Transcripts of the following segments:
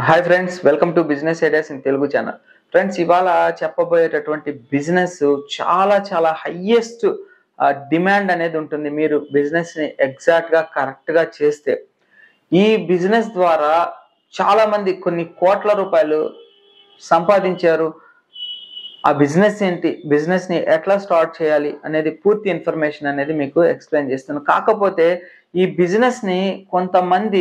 hi friends welcome to business ideas in Telugu channel friends ఇవాళ చెప్పబోయేటటువంటి business చాలా చాలా హయ్యెస్ట్ డిమాండ్ అనేది ఉంటుంది మీరు బిజినెస్ ని ఎగ్జాక్ట్ గా కరెక్ట్ గా చేస్తే ఈ బిజినెస్ ద్వారా చాలా మంది కొన్ని కోట్ల రూపాయలు సంపాదించారు ఆ బిజినెస్ ఏంటి బిజినెస్ ని ఎట్లా స్టార్ట్ చేయాలి అనేది పూర్తి ఇన్ఫర్మేషన్ అనేది మీకు ఎక్స్ప్లెయిన్ చేస్తాను కాకపోతే ఈ బిజినెస్ ని కొంతమంది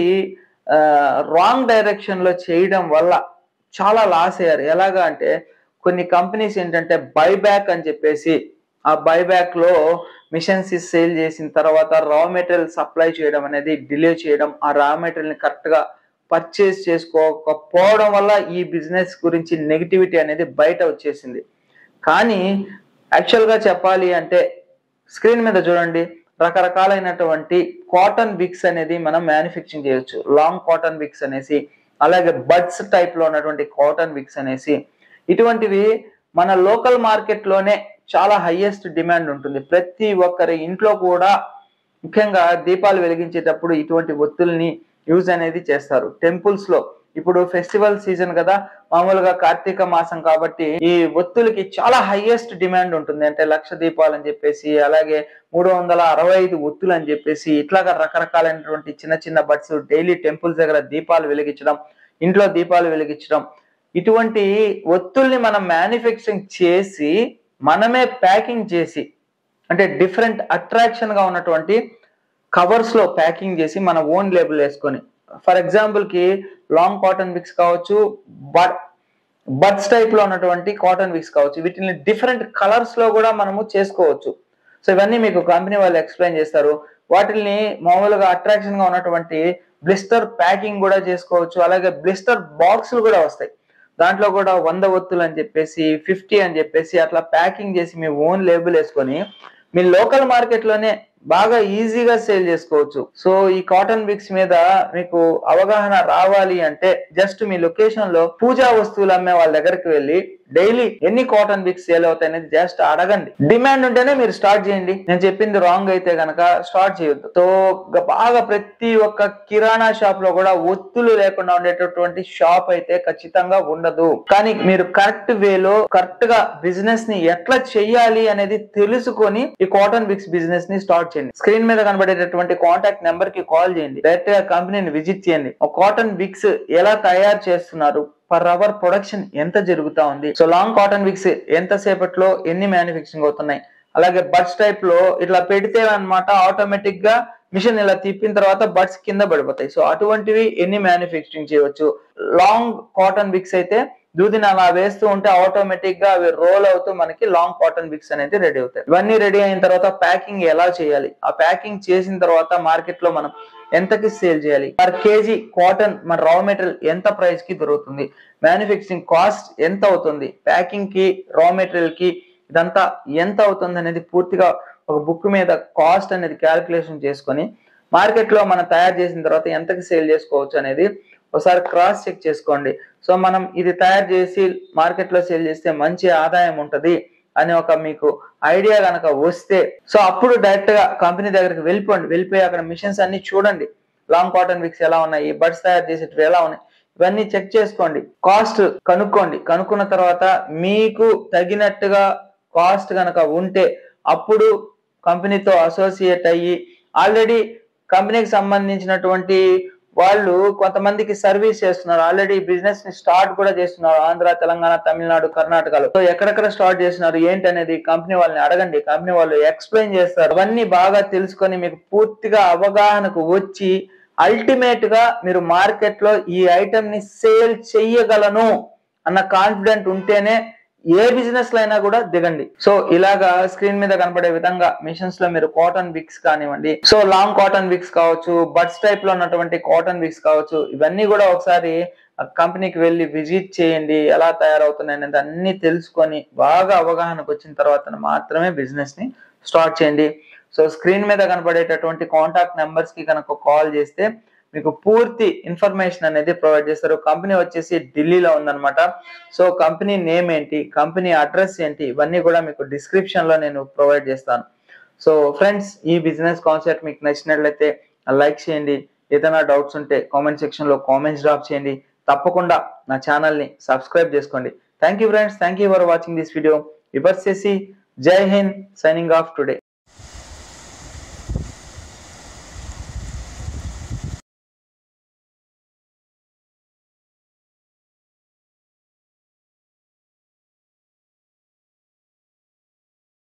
రాంగ్ డైరెక్షన్ లో చేయడం వల్ల చాలా లాస్ అయ్యారు ఎలాగా అంటే కొన్ని కంపెనీస్ ఏంటంటే బైబ్యాక్ అని చెప్పేసి ఆ బైబ్యాక్ లో మిషన్స్ సేల్ చేసిన తర్వాత రా మెటీరియల్ సప్లై చేయడం అనేది డిలే చేయడం ఆ రా మెటీరియల్ ని కరెక్ట్ గా పర్చేస్ చేసుకోకపోవడం వల్ల ఈ బిజినెస్ గురించి నెగిటివిటీ అనేది బయట వచ్చేసింది కానీ యాక్చువల్ గా చెప్పాలి అంటే స్క్రీన్ మీద చూడండి రకరకాలైనటువంటి కాటన్ విక్స్ అనేది మనం మ్యానుఫ్యాక్చరింగ్ చేయొచ్చు లాంగ్ కాటన్ విక్స్ అనేసి అలాగే బడ్స్ టైప్ లో ఉన్నటువంటి కాటన్ విక్స్ అనేసి ఇటువంటివి మన లోకల్ మార్కెట్ లోనే చాలా హైయెస్ట్ డిమాండ్ ఉంటుంది ప్రతి ఒక్కరి ఇంట్లో కూడా ముఖ్యంగా దీపాలు వెలిగించేటప్పుడు ఇటువంటి ఒత్తుల్ని యూజ్ అనేది చేస్తారు టెంపుల్స్ లో ఇప్పుడు ఫెస్టివల్ సీజన్ కదా మామూలుగా కార్తీక మాసం కాబట్టి ఈ ఒత్తులకి చాలా హైయెస్ట్ డిమాండ్ ఉంటుంది అంటే లక్ష దీపాలు అని చెప్పేసి అలాగే మూడు వందల అరవై ఐదు ఒత్తులు అని చెప్పేసి ఇట్లాగా రకరకాలైనటువంటి చిన్న చిన్న బట్స్ డైలీ టెంపుల్స్ దగ్గర దీపాలు వెలిగించడం ఇంట్లో దీపాలు వెలిగించడం ఇటువంటి ఒత్తుల్ని మనం మ్యానుఫ్యాక్చరింగ్ చేసి మనమే ప్యాకింగ్ చేసి అంటే డిఫరెంట్ అట్రాక్షన్ గా ఉన్నటువంటి కవర్స్ లో ప్యాకింగ్ చేసి మన ఓన్ లేబుల్ వేసుకొని ఫర్ ఎగ్జాంపుల్ కి లాంగ్ కాటన్ విక్స్ కావచ్చు బట్ బడ్స్ టైప్ లో ఉన్నటువంటి కాటన్ విక్స్ కావచ్చు వీటిని డిఫరెంట్ కలర్స్ లో కూడా మనము చేసుకోవచ్చు సో ఇవన్నీ మీకు కంపెనీ వాళ్ళు ఎక్స్ప్లెయిన్ చేస్తారు వాటిని మామూలుగా అట్రాక్షన్ గా ఉన్నటువంటి బ్లిస్టర్ ప్యాకింగ్ కూడా చేసుకోవచ్చు అలాగే బ్లిస్టర్ బాక్సులు కూడా వస్తాయి దాంట్లో కూడా వంద ఒత్తులు అని చెప్పేసి ఫిఫ్టీ అని చెప్పేసి అట్లా ప్యాకింగ్ చేసి మీ ఓన్ లేబుల్ వేసుకొని మీ లోకల్ మార్కెట్ లోనే బాగా ఈజీగా సేల్ చేసుకోవచ్చు సో ఈ కాటన్ బిక్స్ మీద మీకు అవగాహన రావాలి అంటే జస్ట్ మీ లొకేషన్ లో పూజా వస్తువులు అమ్మే వాళ్ళ దగ్గరికి వెళ్ళి డైలీ ఎన్ని కాటన్ బిక్స్ సేల్ అవుతాయి అనేది జస్ట్ అడగండి డిమాండ్ ఉంటేనే మీరు స్టార్ట్ చేయండి నేను చెప్పింది రాంగ్ అయితే గనక స్టార్ట్ చేయొద్దు సో బాగా ప్రతి ఒక్క కిరాణా షాప్ లో కూడా ఒత్తులు లేకుండా ఉండేటటువంటి షాప్ అయితే ఖచ్చితంగా ఉండదు కానీ మీరు కరెక్ట్ వేలో కరెక్ట్ గా బిజినెస్ ని ఎట్లా చెయ్యాలి అనేది తెలుసుకొని ఈ కాటన్ బిక్స్ బిజినెస్ ని స్టార్ట్ చేయండి స్క్రీన్ మీద కనబడేటటువంటి కాంటాక్ట్ నెంబర్ కి కాల్ చేయండి డైరెక్ట్ గా కంపెనీని విజిట్ చేయండి కాటన్ బిక్స్ ఎలా తయారు చేస్తున్నారు పర్ అవర్ ప్రొడక్షన్ ఎంత జరుగుతా ఉంది సో లాంగ్ కాటన్ విక్స్ ఎంత సేపట్లో ఎన్ని మ్యానుఫ్యాక్చరింగ్ అవుతున్నాయి అలాగే బడ్స్ టైప్ లో ఇట్లా పెడితే అనమాట ఆటోమేటిక్ గా మిషన్ ఇలా తిప్పిన తర్వాత బడ్స్ కింద పడిపోతాయి సో అటువంటివి ఎన్ని మ్యానుఫ్యాక్చరింగ్ చేయవచ్చు లాంగ్ కాటన్ విక్స్ అయితే దూదిని అలా వేస్తూ ఉంటే ఆటోమేటిక్ గా అవి రోల్ అవుతూ మనకి లాంగ్ కాటన్ విక్స్ అనేది రెడీ అవుతాయి ఇవన్నీ రెడీ అయిన తర్వాత ప్యాకింగ్ ఎలా చేయాలి ఆ ప్యాకింగ్ చేసిన తర్వాత మార్కెట్ లో మనం ఎంతకి సేల్ చేయాలి పర్ కేజీ కాటన్ మన రా మెటీరియల్ ఎంత ప్రైస్ కి దొరుకుతుంది మ్యానుఫ్యాక్చరింగ్ కాస్ట్ ఎంత అవుతుంది ప్యాకింగ్ కి రా మెటీరియల్ కి ఇదంతా ఎంత అవుతుంది అనేది పూర్తిగా ఒక బుక్ మీద కాస్ట్ అనేది క్యాల్కులేషన్ చేసుకొని మార్కెట్ లో మనం తయారు చేసిన తర్వాత ఎంతకి సేల్ చేసుకోవచ్చు అనేది ఒకసారి క్రాస్ చెక్ చేసుకోండి సో మనం ఇది తయారు చేసి మార్కెట్ లో సేల్ చేస్తే మంచి ఆదాయం ఉంటది అని ఒక మీకు ఐడియా కనుక వస్తే సో అప్పుడు డైరెక్ట్ గా కంపెనీ దగ్గరికి వెళ్ళిపోండి వెళ్ళిపోయి అక్కడ మిషన్స్ అన్ని చూడండి లాంగ్ కాటన్ విక్స్ ఎలా ఉన్నాయి బడ్స్ తయారు చేసేటివి ఎలా ఉన్నాయి ఇవన్నీ చెక్ చేసుకోండి కాస్ట్ కనుక్కోండి కనుక్కున్న తర్వాత మీకు తగినట్టుగా కాస్ట్ కనుక ఉంటే అప్పుడు కంపెనీతో అసోసియేట్ అయ్యి ఆల్రెడీ కంపెనీకి సంబంధించినటువంటి వాళ్ళు కొంతమందికి సర్వీస్ చేస్తున్నారు ఆల్రెడీ బిజినెస్ ని స్టార్ట్ కూడా చేస్తున్నారు ఆంధ్ర తెలంగాణ తమిళనాడు కర్ణాటకలో సో ఎక్కడెక్కడ స్టార్ట్ చేస్తున్నారు ఏంటి అనేది కంపెనీ వాళ్ళని అడగండి కంపెనీ వాళ్ళు ఎక్స్ప్లెయిన్ చేస్తారు అవన్నీ బాగా తెలుసుకొని మీకు పూర్తిగా అవగాహనకు వచ్చి అల్టిమేట్ గా మీరు మార్కెట్ లో ఈ ఐటమ్ ని సేల్ చెయ్యగలను అన్న కాన్ఫిడెంట్ ఉంటేనే ఏ బిజినెస్ లో అయినా కూడా దిగండి సో ఇలాగా స్క్రీన్ మీద కనపడే విధంగా మిషన్స్ లో మీరు కాటన్ విక్స్ కానివ్వండి సో లాంగ్ కాటన్ విక్స్ కావచ్చు బడ్స్ టైప్ లో ఉన్నటువంటి కాటన్ విక్స్ కావచ్చు ఇవన్నీ కూడా ఒకసారి కంపెనీకి వెళ్ళి విజిట్ చేయండి ఎలా తయారవుతున్నాయి అనేది అన్ని తెలుసుకొని బాగా అవగాహనకు వచ్చిన తర్వాత మాత్రమే బిజినెస్ ని స్టార్ట్ చేయండి సో స్క్రీన్ మీద కనపడేటటువంటి కాంటాక్ట్ నెంబర్స్ కి కనుక కాల్ చేస్తే మీకు పూర్తి ఇన్ఫర్మేషన్ అనేది ప్రొవైడ్ చేస్తారు కంపెనీ వచ్చేసి ఢిల్లీలో ఉందన్నమాట సో కంపెనీ నేమ్ ఏంటి కంపెనీ అడ్రస్ ఏంటి ఇవన్నీ కూడా మీకు డిస్క్రిప్షన్ లో నేను ప్రొవైడ్ చేస్తాను సో ఫ్రెండ్స్ ఈ బిజినెస్ కాన్సెప్ట్ మీకు నచ్చినట్లయితే లైక్ చేయండి ఏదైనా డౌట్స్ ఉంటే కామెంట్ సెక్షన్ లో కామెంట్స్ డ్రాప్ చేయండి తప్పకుండా నా ఛానల్ని సబ్స్క్రైబ్ చేసుకోండి thank you friends thank you for watching this video reverse చేసి జై హింద్ సైనింగ్ ఆఫ్ టుడే